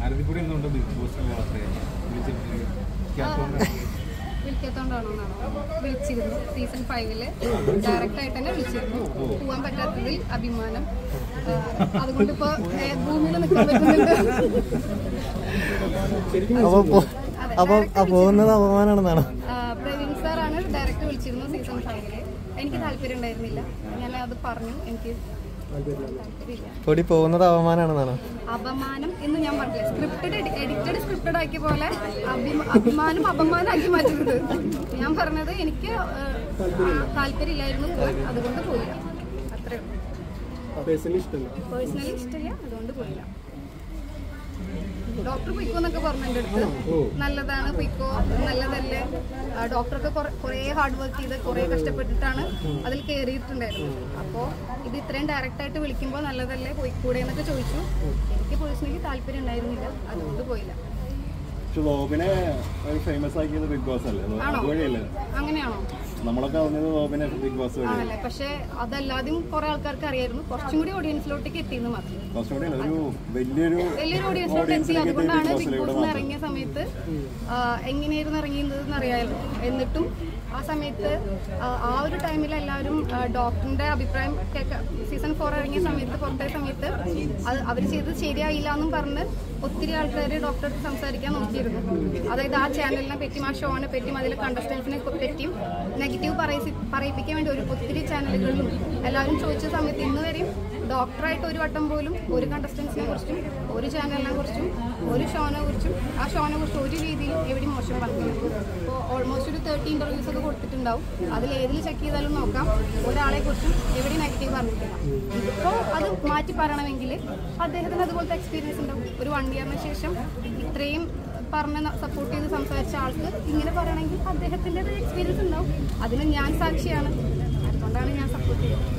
ആരതിപ്പൂടി എന്തുകൊണ്ട് ബിഗ് ബോസിൽ യാത്രയാണ് വിളിക്കാത്തോണ്ടാണോ എന്നാണോ വിളിച്ചിരുന്നു സീസൺ ഫൈവില് ഡയറക്റ്റ് ആയിട്ട് തന്നെ വിളിച്ചിരുന്നു പോവാൻ പറ്റാത്തതിൽ അഭിമാനം ആ, അതുകൊണ്ട് ഇപ്പൊ ഭൂമിയിൽ നിൽക്കാൻ പറ്റുന്നുണ്ട് അപ്പൊ പോ- അപ്പൊ ആ പോകുന്നത് അപമാനാണെന്നാണോ ആ, പ്രവീൺ സാറാണ് ഡയറക്റ്റ് വിളിച്ചിരുന്നു സീസൺ ഫൈവില് എനിക്ക് താല്പര്യം ഉണ്ടായിരുന്നില്ല ഞാൻ അത് പറഞ്ഞു എനിക്ക് താല്പര്യമില്ല പൊടി പോകുന്നത് അപമാനാണെന്നാണോ അപമാനം എന്ന് ഞാൻ പറഞ്ഞില്ല സ്ക്രിപ്റ്റഡ് എഡിറ്റഡ് സ്ക്രിപ്റ്റഡ് ആക്കിയ പോലെ അഭിമ- അഭിമാനം അപമാനം ആക്കി മാറ്റരുത് ഞാൻ പറഞ്ഞത് എനിക്ക് ഏഹ്, താല്പര്യമില്ലായിരുന്നു പോവാൻ അതുകൊണ്ട് പോയില്ല അത്രേ ഉള്ളൂ പേഴ്സണലി ഇഷ്ടമില്ല അതുകൊണ്ട് പോയില്ല ഡോക്ടർ പൊയ്ക്കോ എന്നൊക്കെ പറഞ്ഞു എൻ്റെ അടുത്ത് നല്ലതാണ് പൊയ്ക്കോ നല്ലതല്ലേ ആ, ഡോക്ടറൊക്കെ കുറെ- കുറേ ഹാർഡ് വർക്ക് ചെയ്ത് കുറേ കഷ്ടപ്പെട്ടിട്ടാണ് അതിൽ കയറിയിട്ടുണ്ടായിരുന്നത് അപ്പോൾ ഇത് ഇത്രയും ഡയറക്റ്റ് ആയിട്ട് വിളിക്കുമ്പോൾ നല്ലതല്ലേ പോയിക്കൂടെ എന്നൊക്കെ ചോദിച്ചു എനിക്ക് പേഴ്സണലി താല്പര്യം ഉണ്ടായിരുന്നില്ല അതുകൊണ്ട് പോയില്ല പക്ഷെ റോബിനെ ഒരു ഫേമസ് ആക്കിയത് ബിഗ് ബോസ് അല്ലേ അത് ആണോ? അതുവഴിയല്ലേ അങ്ങനെയാണോ നമ്മളൊക്കെ അറിഞ്ഞത് റോബിനെ ബിഗ് ബോസ് വഴി ആണല്ലേ പക്ഷെ അതല്ലാതെയും കുറെ ആൾക്കാർക്ക് അറിയായിരുന്നു കുറച്ചും കൂടി ഓഡിയൻസിലോട്ടേക്ക് എത്തിയെന്ന് മാത്രം കുറച്ചുകൂടി അല്ല, ഒരു വലിയൊരു വലിയൊരു ഓഡിയൻസിലോട്ട് എത്തി ഓഡിയൻസിലേക്ക് എത്തി അതുകൊണ്ടാണ് ബിഗ് ബിഗ് ബോസിൽ ബോസിൽ ഇറങ്ങിയ സമയത്ത് ആ, എങ്ങനെയായിരുന്നു ഇറങ്ങിയിരുന്നത് അറിയാമല്ലോ എന്നിട്ടും ആ സമയത്ത് ആ, ആ ഒരു ടൈമിൽ എല്ലാവരും ആ, ഡോക്ടറിന്റെ അഭിപ്രായം കേൾക്ക സീസൺ ഫോർ ഇറങ്ങിയ സമയത്ത് പുറത്തെ സമയത്ത് അത് അവർ ചെയ്തത് ശരിയായില്ല എന്നും പറഞ്ഞ് ഒത്തിരി ആൾക്കാർ ഡോക്ടറെ സംസാരിക്കാൻ നോക്കിയിരുന്നു അതായത് ആ ചാനലിനെ പറ്റിയും ആ ഷോനെ പറ്റിയും അതിലെ കണ്ടസ്റ്റൻസിനെ പറ്റിയും നെഗറ്റീവ് പറയിപ്പി പറയിപ്പിക്കാൻ വേണ്ടി ഒരു ഒത്തിരി ചാനലുകളിലും എല്ലാവരും ചോദിച്ച സമയത്ത് ഇന്ന് വരെയും ഡോക്ടറായിട്ട് ഒരു വട്ടം പോലും ഒരു കണ്ടസ്റ്റൻസിനെ കുറിച്ചും ഒരു ചാനലിനെ കുറിച്ചും ഒരു ഷോനെ കുറിച്ചും ആ ഷോനെ കുറിച്ച് ഒരു രീതിയിലും എവിടെയും മോശം പറഞ്ഞില്ല ഇപ്പോൾ ഓൾമോസ്റ്റ് ഒരു തേർട്ടി ഇന്റർവ്യൂസ് ഒക്കെ കൊടുത്തിട്ടുണ്ടാവും അതിൽ ഏതിൽ ചെക്ക് ചെയ്താലും നോക്കാം ഒരാളെ കുറിച്ചും എവിടെയും നെഗറ്റീവ് പറഞ്ഞിട്ടില്ല ഇപ്പോൾ അത് മാറ്റി പറയണമെങ്കിൽ അദ്ദേഹത്തിന് അതുപോലത്തെ എക്സ്പീരിയൻസ് ഉണ്ടാവും ഒരു വൺ ഇയറിന് ശേഷം ഇത്രയും പറഞ്ഞ് സപ്പോർട്ട് ചെയ്ത് സംസാരിച്ച ആൾക്ക് ഇങ്ങനെ പറയണമെങ്കിൽ അദ്ദേഹത്തിൻ്റെ ഒരു എക്സ്പീരിയൻസ് ഉണ്ടാവും അതിന് ഞാൻ സാക്ഷിയാണ് അതുകൊണ്ടാണ് ഞാൻ സപ്പോർട്ട് ചെയ്യുന്നത്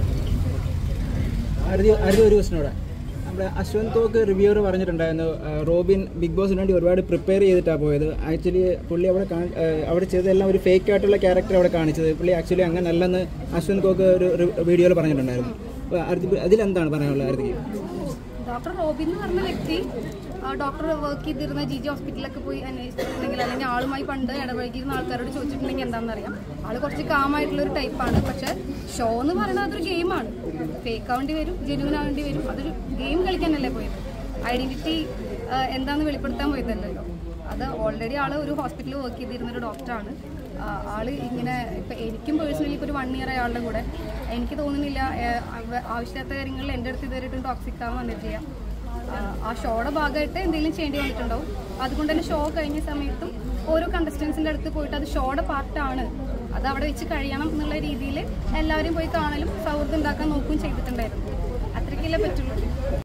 ആദ്യ ആദ്യ ഒരു ക്വസ്റ്റിനോടെ നമ്മുടെ അശ്വന്ത് തോക്ക് റിവ്യൂവർ പറഞ്ഞിട്ടുണ്ടായിരുന്നു ആ, റോബിൻ ബിഗ് ബോസിന് വേണ്ടി ഒരുപാട് പ്രിപ്പയർ ചെയ്തിട്ടാണ് പോയത് ആക്ച്വലി പുള്ളി അവിടെ കാണി- ആ, അവിടെ ചെയ്തതെല്ലാം ഒരു ഫേക്ക് ആയിട്ടുള്ള ക്യാരക്ടർ അവിടെ കാണിച്ചത് പുള്ളി ആക്ച്വലി അങ്ങനെ അല്ലെന്ന് അശ്വന്ത് കോക്ക് ഒരു വീഡിയോയിൽ പറഞ്ഞിട്ടുണ്ടായിരുന്നു അപ്പോൾ ആരതി അതിലെന്താണ് പറയാനുള്ളത് ആരതിക്ക് ഡോക്ടർ റോബിൻ എന്ന് പറഞ്ഞ വ്യക്തി ആ, ഡോക്ടർ വർക്ക് ചെയ്തിരുന്ന ജി ജി ഹോസ്പിറ്റലിലൊക്കെ പോയി അന്വേഷിച്ചിട്ടുണ്ടെങ്കിൽ അല്ലെങ്കിൽ ആളുമായി പണ്ട് ഇടപഴകിയിരുന്ന ആൾക്കാരോട് ചോദിച്ചിട്ടുണ്ടെങ്കിൽ എന്താണെന്ന് അറിയാം ആള് കുറച്ച് കാമായിട്ടുള്ള ഒരു ടൈപ്പാണ് പക്ഷെ ഷോ എന്ന് പറയുന്നത് അതൊരു ഗെയിമാണ് ഫേക്ക് ആവേണ്ടി വരും ജെനുവിൻ ആവേണ്ടി വരും അതൊരു ഗെയിം കളിക്കാനല്ലേ പോയത് ഐഡന്റിറ്റി എന്താണെന്ന് വെളിപ്പെടുത്താൻ പോയതല്ലല്ലോ അത് ഓൾറെഡി ആള് ഒരു ഹോസ്പിറ്റലിൽ വർക്ക് ചെയ്തിരുന്ന ഒരു ഡോക്ടറാണ് ആ, ആള് ഇങ്ങനെ ഇപ്പം എനിക്കും പേഴ്സണലി ഇപ്പോൾ ഒരു വൺ ഇയർ അയാളുടെ കൂടെ എനിക്ക് തോന്നുന്നില്ല ആ, അവ- ആവശ്യമില്ലാത്ത കാര്യങ്ങളിൽ എൻ്റെ അടുത്ത് ഇതുവരെയായിട്ടും ടോക്സിക് ആവാൻ വന്നിട്ടില്ല ആ, ആ ഷോയുടെ ഭാഗമായിട്ട് എന്തെങ്കിലും ചെയ്യേണ്ടി വന്നിട്ടുണ്ടാവും അതുകൊണ്ട് തന്നെ ഷോ കഴിഞ്ഞ സമയത്തും ഓരോ കണ്ടസ്റ്റൻസിൻ്റെ അടുത്ത് പോയിട്ട് അത് ഷോയുടെ പാർട്ടാണ് അത് അവിടെ വെച്ച് കഴിയണം എന്നുള്ള രീതിയിൽ എല്ലാവരും പോയി കാണലും സൗഹൃദം ഉണ്ടാക്കാൻ നോക്കുകയും ചെയ്തിട്ടുണ്ടായിരുന്നു അത്രയ്ക്കല്ലേ പറ്റുള്ളൂ